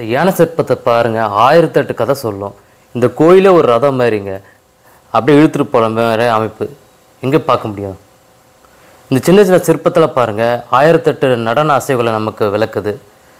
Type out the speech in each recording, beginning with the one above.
இந்த யானை சிற்பத்தை பாருங்க ஆயிரத்தெட்டு கதை சொல்லும் இந்த கோயிலே ஒரு ரதம் மாதிரிங்க அப்படியே இழுத்துட்டு போகிற மாதிரி அமைப்பு எங்கே பார்க்க முடியும் இந்த சின்ன சின்ன சிற்பத்தில் பாருங்க ஆயிரத்தெட்டு நடன அசைவுகளை நமக்கு விளக்குது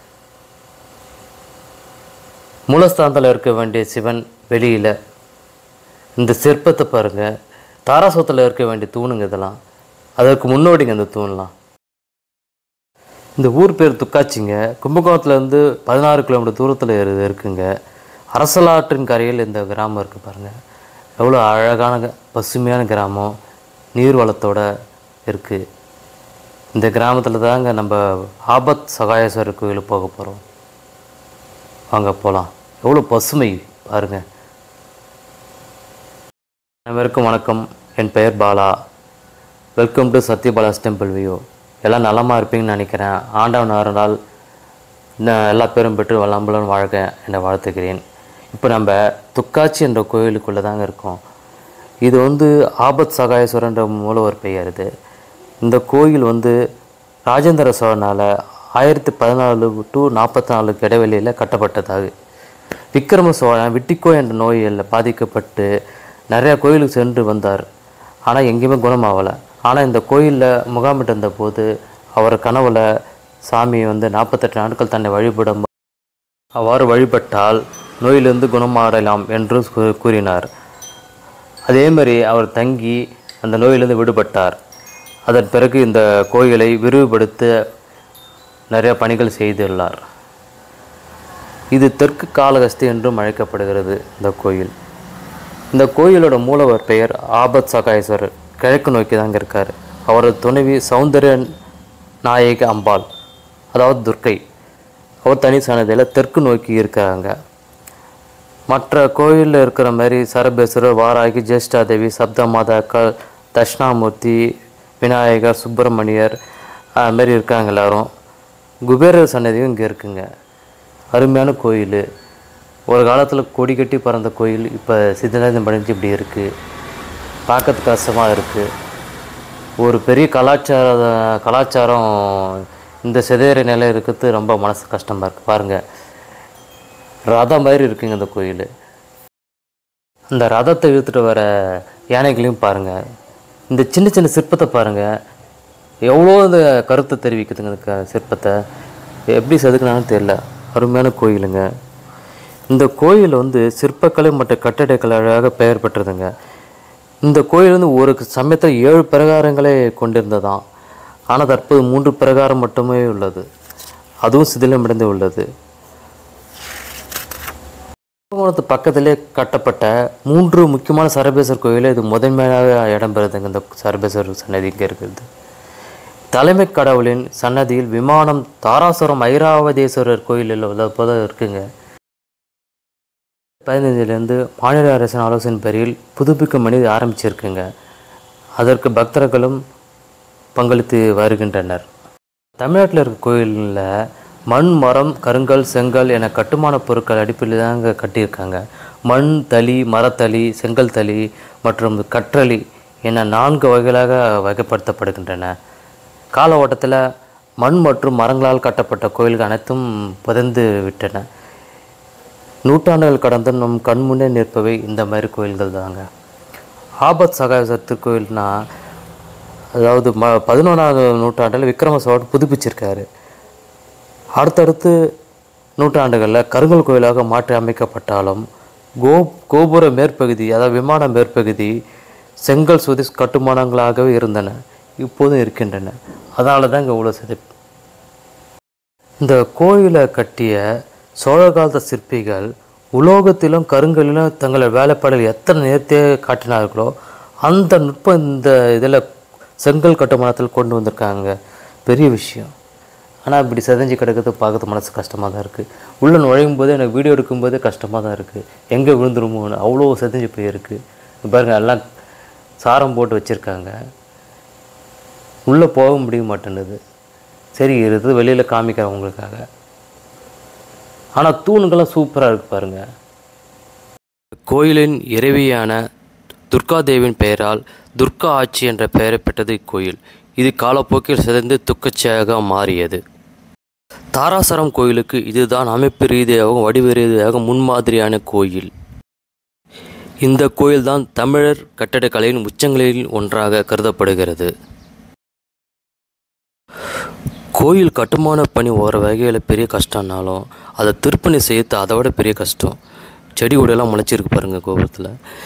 மூலஸ்தானத்தில் இருக்க வேண்டிய சிவன் வெளியில் இந்த சிற்பத்தை பாருங்க தாராசுரத்தில் இருக்க வேண்டிய தூணுங்க இதெல்லாம் அதற்கு முன்னோடிங்க இந்த தூண்லாம் இந்த ஊர் பேர் துக்காச்சிங்க கும்பகோணத்துலேருந்து பதினாறு கிலோமீட்டர் தூரத்தில் இரு- இருக்குங்க அரசலாற்றின் கரையில் இந்த கிராமம் இருக்குது பாருங்கள் எவ்வளோ அழகான க- பசுமையான கிராமம் நீர் வளத்தோட இருக்குது இந்த கிராமத்தில் தாங்க நம்ம ஆபத் சகாயேஸ்வரர் கோயிலுக்கு போக போகிறோம் வாங்க போகலாம் எவ்வளோ பசுமை பாருங்கள் அனைவருக்கும் வணக்கம் என் பெயர் பாலா வெல்கம் டு சத்யபாலாஸ் டெம்பிள் வியூ எல்லாம் நலமாக இருப்பீங்கன்னு நினைக்கிறேன் ஆண்டவன் அருளால் இன்னும் எல்லா பேரும் பெற்று வல்லாம்பலன் வாழ்க என வாழ்த்துக்கிறேன் இப்போ நம்ம துக்காச்சி என்ற கோயிலுக்குள்ளே தாங்க இருக்கோம் இது வந்து ஆபத் சகாயேஸ்வரன்ற மூலவர் பெயர் இது இந்த கோயில் வந்து ராஜேந்திர சோழனால் ஆயிரத்தி பதினாலு டு நாற்பத்தி நாலுக்கு இடைவெளியில் கட்டப்பட்டதாக விக்ரம சோழன் விட்டிக்கோ என்ற நோயில் பாதிக்கப்பட்டு நிறையா கோயிலுக்கு சென்று வந்தார் ஆனால் எங்கேயுமே குணமாகலை ஆனால் இந்த கோயிலில் முகாமிட்டு இருந்த போது அவர் கனவுல சாமி வந்து நாற்பத்தெட்டு நாட்கள் தன்னை வழிபடும் அவ்வாறு வழிபட்டால் நோயிலிருந்து குணமாறலாம் என்று கூ- கூறினார் அதே மாதிரி அவர் தங்கி அந்த நோயிலிருந்து விடுபட்டார் அதன் பிறகு இந்த கோயிலை விரிவுபடுத்த நிறைய பணிகள் செய்துள்ளார் இது தெற்கு காளகஸ்தி என்றும் அழைக்கப்படுகிறது இந்த கோயில் இந்த கோயிலோட மூலவர் பெயர் ஆபத் சகாயேஸ்வரர் கிழக்கு நோக்கி தாங்க இருக்கார் அவரது துணைவி சௌந்தர்ய நாயகி அம்பாள் அதாவது துர்க்கை அவர் தனி சன்னதியில் தெற்கு நோக்கி இருக்காங்க மற்ற கோயிலில் இருக்கிற மாதிரி சரபேஸ்வரர் வாராகி ஜேஷ்டாதேவி சப்த மாதாக்கள் தட்சிணாமூர்த்தி விநாயகர் சுப்பிரமணியர் அது மாதிரி இருக்காங்க எல்லாரும் குபேரர் சன்னதியும் இங்கே இருக்குங்க அருமையான கோயில் ஒரு காலத்தில் கொடி கட்டி பறந்த கோயில் இப்போ சிதிலாயுதம் படைஞ்சு இப்படி இருக்குது பார்க்கறதுக்கு கஷ்டமாக இருக்குது ஒரு பெரிய கலாச்சார கலாச்சாரம் இந்த சிதையிற நிலை இருக்கிறது ரொம்ப மனசு கஷ்டமாக இருக்குது பாருங்கள் ரதம் மாதிரி இருக்குங்க இந்த கோயில் அந்த ரதத்தை இழுத்துட்டு வர யானைகளையும் பாருங்கள் இந்த சின்ன சின்ன சிற்பத்தை பாருங்கள் எவ்வளோ இந்த கருத்தை தெரிவிக்குதுங்க இந்த க சிற்பத்தை எப்படி செதுக்குனாலும் தெரியல அருமையான கோயிலுங்க இந்த கோயில் வந்து சிற்பக்கலை மற்றும் கட்டடக்கலை அழகாக பெயர் பெற்றதுங்க இந்த கோயில் வந்து ஒரு சமயத்தில் ஏழு பிரகாரங்களே கொண்டிருந்ததாம் ஆனால் தற்போது மூன்று பிரகாரம் மட்டுமே உள்ளது அதுவும் சிதிலமடைந்து உள்ளது கும்பகோணத்து பக்கத்திலே கட்டப்பட்ட மூன்று முக்கியமான சரபேஸ்வர் கோயிலில் இது முதன்மையாக இடம்பெறுதுங்க இந்த சரபேஸ்வரர் சன்னதி இங்கே இருக்கிறது தலைமை கடவுளின் சன்னதியில் விமானம் தாராசுரம் ஐராவதேஸ்வரர் கோயிலில் உள்ள போல இருக்குங்க பதினைஞ்சிலேருந்து மாநில அரசின் ஆலோசனை பேரில் புதுப்பிக்கும் பணி ஆரம்பிச்சிருக்குங்க அதற்கு பக்தர்களும் பங்களித்து வருகின்றனர் தமிழ்நாட்டில் இருக்க கோயிலில் மண் மரம் கருங்கல் செங்கல் என கட்டுமான பொருட்கள் அடிப்படையில் தாங்க கட்டியிருக்காங்க மண் தளி மரத்தளி செங்கல் தளி மற்றும் கற்றளி என நான்கு வகைகளாக வகைப்படுத்தப்படுகின்றன கால ஓட்டத்தில் மண் மற்றும் மரங்களால் கட்டப்பட்ட கோயில்கள் அனைத்தும் புதைந்து விட்டன நூற்றாண்டுகள் கடந்து நம் கண்முன்னே நிற்பவை இந்த மாதிரி கோயில்கள் தாங்க ஆபத் சகாயசர் திருக்கோயில்னா அதாவது ம பதினொன்றாவது நூற்றாண்டில் விக்ரம சோழன் புதுப்பிச்சிருக்காரு அடுத்தடுத்து நூற்றாண்டுகளில் கருங்கல் கோயிலாக மாற்றி அமைக்கப்பட்டாலும் கோ கோபுர மேற்பகுதி அதாவது விமான மேற்பகுதி செங்கல் சுதி கட்டுமானங்களாகவே இருந்தன இப்போதும் இருக்கின்றன அதனால தான் இங்கே இவ்வளோ சிதை இந்த கோயிலை கட்டிய சோழ காலத்து சிற்பிகள் உலோகத்திலும் கருங்கல்லிலும் தங்கள் வேலைப்பாடுகள் எத்தனை நேர்த்தியாக காட்டினார்களோ அந்த நுட்பம் இந்த இதில் செங்கல் கட்டுமானத்தில் கொண்டு வந்திருக்காங்க பெரிய விஷயம் ஆனால் இப்படி செதஞ்சு கிடக்கிறது பார்க்கறது மனசு கஷ்டமாக தான் இருக்குது உள்ளே நுழையும் போது எனக்கு வீடியோ எடுக்கும்போதே கஷ்டமாக தான் இருக்குது எங்கே விழுந்துருமோன்னு அவ்வளோ செதஞ்சு போயிருக்கு பாருங்க எல்லாம் சாரம் போட்டு வச்சுருக்காங்க உள்ளே போக முடிய மாட்டேன்னுது சரி இது வெளியில் காமிக்கிறேன் உங்களுக்காக ஆனால் தூணுங்கெல்லாம் சூப்பராக இருக்கு பாருங்க கோயிலின் இறைவியான துர்காதேவின் பெயரால் துர்கா ஆட்சி என்ற பெயரை பெற்றது இக்கோயில் இது காலப்போக்கில் சிதைந்து துக்கச்சியாக மாறியது தாராசுரம் கோயிலுக்கு இதுதான் அமைப்பு ரீதியாகவும் வடிவ ரீதியாக முன்மாதிரியான கோயில் இந்த கோயில்தான் தமிழர் கட்டடக்கலையின் உச்சங்களில் ஒன்றாக கருதப்படுகிறது கோயில் கட்டுமான பணி ஒரு வகையில் பெரிய கஷ்டம்னாலும் அதை திருப்பணி செய்யறது அதை விட பெரிய கஷ்டம் செடி கொடியெல்லாம் முளைச்சிருக்கு பாருங்கள் கோபுரத்தில்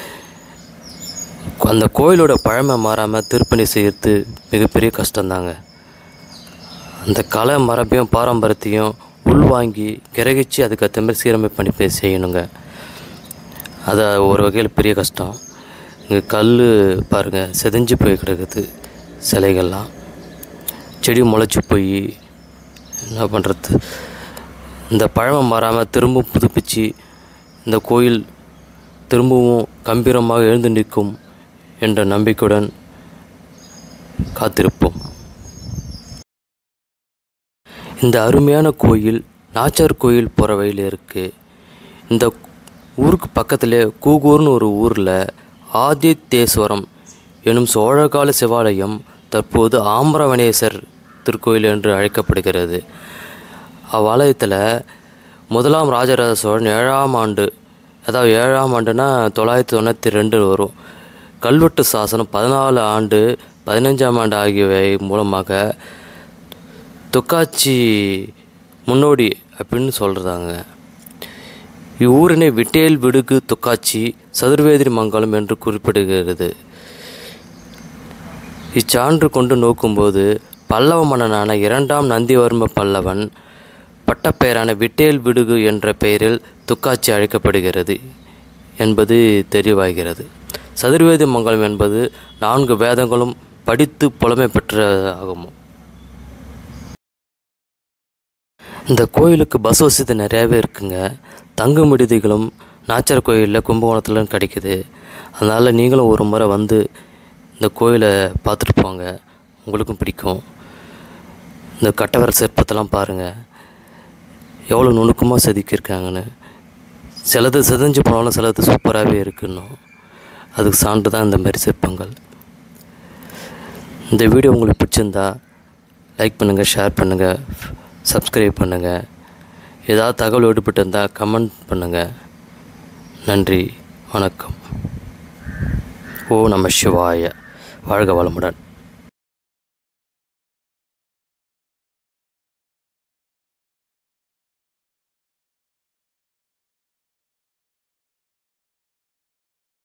அந்த கோயிலோட பழமை மாறாமல் திருப்பணி செய்யறது மிகப்பெரிய கஷ்டம்தாங்க அந்த கலை மரபையும் பாரம்பரியத்தையும் உள்வாங்கி கிரகிச்சு அதுக்கேற்ற மாதிரி சீரமைப்பு பண்ணி போய் செய்யணுங்க அது ஒரு வகையில் பெரிய கஷ்டம் இங்கே கல் பாருங்கள் செதஞ்சு போய் கிடக்குது சிலைகள்லாம் செடி முளைச்சி போய் என்ன பண்ணுறது இந்த பழமை மாறாமல் திரும்பவும் புதுப்பிச்சு இந்த கோயில் திரும்பவும் கம்பீரமாக எழுந்து நிற்கும் என்ற நம்பிக்கையுடன் காத்திருப்போம் இந்த அருமையான கோயில் நாச்சார் கோயில் போகிற வழியில் இருக்குது இந்த ஊருக்கு பக்கத்தில் கூகூர்னு ஒரு ஊரில் ஆதித்தேஸ்வரம் எனும் சோழகால சிவாலயம் தற்போது ஆம்பரவனேசர் திருக்கோயில் என்று அழைக்கப்படுகிறது அவ்வாலயத்தில் முதலாம் ராஜராஜ சோழன் ஏழாம் ஆண்டு அதாவது ஏழாம் ஆண்டுனா தொள்ளாயிரத்தி தொண்ணூற்றி ரெண்டு வரும் கல்வெட்டு சாசனம் பதினாலு ஆண்டு பதினஞ்சாம் ஆண்டு ஆகியவை மூலமாக தொக்காச்சி முன்னோடி அப்படின்னு சொல்கிறாங்க இவ்வூரினை விட்டேல் விடுகு தொக்காச்சி சதுர்வேதிரி மங்கலம் என்று குறிப்பிடுகிறது இச்சான்று கொண்டு நோக்கும்போது பல்லவ மன்னனான இரண்டாம் நந்திவர்ம பல்லவன் பட்டப்பெயரான விட்டேல் விடுகு என்ற பெயரில் துக்காட்சி அழைக்கப்படுகிறது என்பது தெளிவாகிறது சதுர்வேதி மங்கலம் என்பது நான்கு வேதங்களும் படித்து புலமை பெற்ற ஆகும் இந்த கோயிலுக்கு பஸ் வசதி நிறையாவே இருக்குங்க தங்கும் விடுதிகளும் நாச்சர் கோயிலில் கும்பகோணத்தில் கிடைக்குது அதனால் நீங்களும் ஒரு முறை வந்து இந்த கோயிலை பார்த்துட்டு போங்க உங்களுக்கும் பிடிக்கும் இந்த கட்டவர சிற்பத்தெல்லாம் பாருங்கள் எவ்வளோ நுணுக்கமாக செதுக்கியிருக்காங்கன்னு சிலது செதஞ்சு போனாலும் சிலது சூப்பராகவே இருக்குன்னும் அதுக்கு சான்று தான் இந்த மாதிரி சிற்பங்கள் இந்த வீடியோ உங்களுக்கு பிடிச்சிருந்தா லைக் பண்ணுங்கள் ஷேர் பண்ணுங்கள் சப்ஸ்கிரைப் பண்ணுங்கள் ஏதாவது தகவல் விடுபட்டு இருந்தால் கமெண்ட் பண்ணுங்கள் நன்றி வணக்கம் ஓ நம சிவாய வாழ்க வளமுடன்